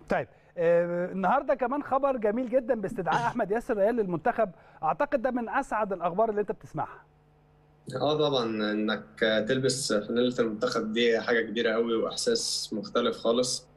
طيب آه، النهارده كمان خبر جميل جدا باستدعاء احمد ياسر ريال للمنتخب اعتقد ده من اسعد الاخبار اللي انت بتسمعها اه طبعا انك تلبس فانيلة المنتخب دي حاجة كبيرة قوي واحساس مختلف خالص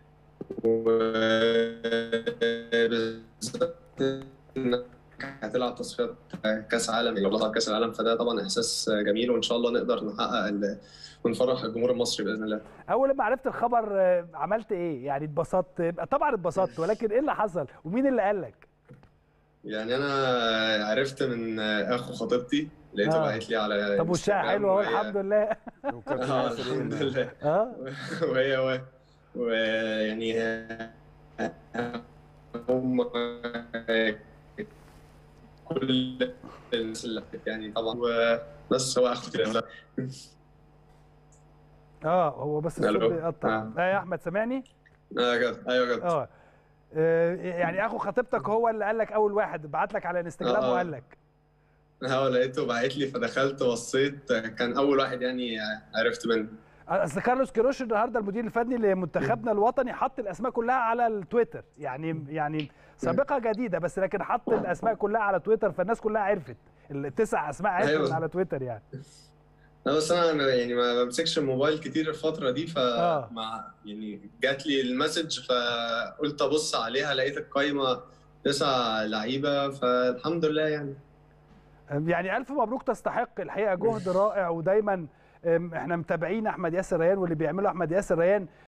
وبالذات انك هتلعب تصفيات كاس عالم لو بطل كاس العالم فده طبعا احساس جميل وان شاء الله نقدر نحقق ال- ونفرح الجمهور المصري باذن الله اول ما عرفت الخبر آه، عملت ايه يعني اتبسطت طبعا اتبسطت ولكن ايه اللي حصل ومين اللي قال لك يعني انا عرفت من اخو خطيبتي لقيته آه. باعت لي على طب والشاي انستجرام حلو اهو وهي- الحمد لله وكابتن اه ياسر الحمد إيه؟ لله اه وهي و... ويعني هم كل الناس اللي حكت يعني طبعا بس هو اخو كده اه هو بس الصوت ألو. بيقطع آه. اه يا احمد سامعني اه جد ايوه جد اه آه، يعني اخو خطيبتك هو اللي قال لك اول واحد بعت لك على انستجرام آه. وقال لك اه لقيته باعت لي فدخلت بصيت كان اول واحد يعني عرفت منه اصل كارلوس كيروش النهارده المدير الفني لمنتخبنا الوطني حط الاسماء كلها على التويتر يعني يعني سابقه جديده بس لكن حط الاسماء كلها على تويتر فالناس كلها عرفت التسع اسماء عرفت أيوة. من على تويتر يعني لا بس انا يعني ما بمسكش الموبايل كتير الفتره دي آه. فمع يعني جات لي المسج فقلت ابص عليها لقيت القايمه تسع لعيبه فالحمد لله يعني يعني الف مبروك تستحق الحقيقه جهد رائع ودايما أم، احنا متابعين احمد ياسر ريان واللي بيعمله احمد ياسر ريان